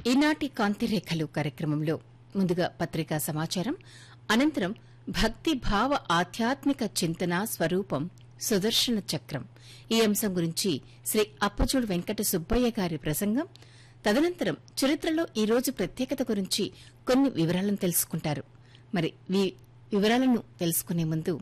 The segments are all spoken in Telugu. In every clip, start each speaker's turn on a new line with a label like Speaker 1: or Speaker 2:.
Speaker 1: ఈనాటి కాంతిరేఖలు కార్యక్రమంలో ముందుగా పత్రికా సమాచారం అనంతరం భక్తి భావ ఆధ్యాత్మిక చింతన స్వరూపం సుదర్శన చక్రం ఈ అంశం గురించి శ్రీ అప్పచూడు వెంకట సుబ్బయ్య గారి ప్రసంగం తదనంతరం చరిత్రలో ఈ రోజు ప్రత్యేకత గురించి కొన్ని వివరాలను తెలుసుకుంటారు మరి ఈ వివరాలను తెలుసుకునే ముందు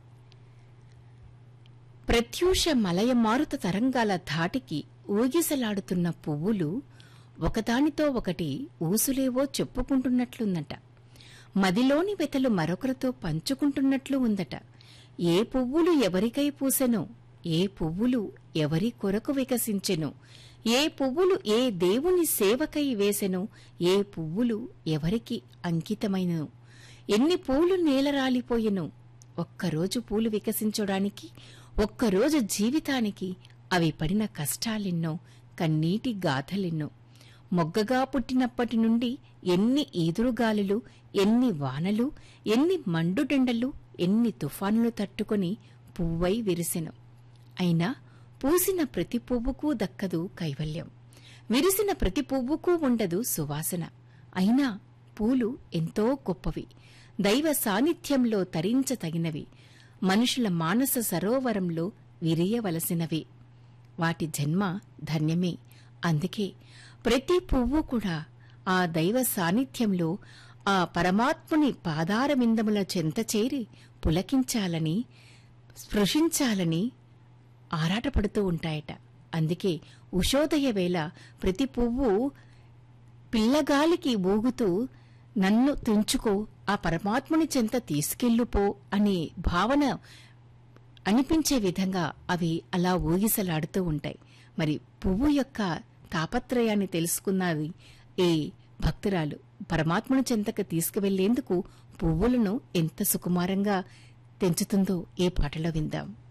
Speaker 1: ప్రత్యూష మలయ మారుత తరంగాల ధాటికి ఊగిసలాడుతున్న పువ్వులు ఒకదానితో ఒకటి ఊసులేవో చెప్పుకుంటున్నట్లుందట మదిలోని వెతలు మరొకరితో పంచుకుంటున్నట్లు ఉందట ఏ పువ్వులు ఎవరికై పూసెనో ఏ పువ్వులు ఎవరి కొరకు వికసించెనో ఏ పువ్వులు ఏ దేవుని సేవకై వేసెనో ఏ పువ్వులు ఎవరికి అంకితమైనను ఎన్ని పూలు నేలరాలిపోయెనో ఒక్కరోజు పూలు వికసించడానికి ఒక్కరోజు జీవితానికి అవి పడిన కష్టాలెన్నో కన్నీటి గాథలెన్నో మొగ్గగా పుట్టినప్పటి నుండి ఎన్ని ఈదురుగాలులు ఎన్ని వానలు ఎన్ని మండుడెండలు ఎన్ని తుఫానులు తట్టుకొని పువ్వై విరిసెను అయినా పూసిన ప్రతి పువ్వుకు దక్కదు కైవల్యం విరిసిన ప్రతి పువ్వుకు ఉండదు సువాసన అయినా పూలు ఎంతో గొప్పవి దైవ సాన్నిధ్యంలో తరించతగినవి మనుషుల మానస సరోవరంలో విరియవలసినవి వాటి జన్మ ధన్యమే అందుకే ప్రతి పువ్వు కూడా ఆ దైవ సాన్నిధ్యంలో ఆ పరమాత్ముని పాదారవిందముల చెంత చేరి పులకించాలని స్పృశించాలని ఆరాటపడుతూ ఉంటాయట అందుకే ఉషోదయ వేళ ప్రతి పువ్వు పిల్లగాలికి ఊగుతూ నన్ను తుంచుకో ఆ పరమాత్ముని చెంత తీసుకెళ్ళుపో అనే భావన అనిపించే విధంగా అవి అలా ఊగిసలాడుతూ ఉంటాయి మరి పువ్వు యొక్క తాపత్రయాన్ని తెలుసుకున్నది ఏ భక్తురాలు పరమాత్మను చెంతకు తీసుకువెళ్లేందుకు పువ్వులను ఎంత సుకుమారంగా తెంచుతుందో ఏ పాటలో విందాం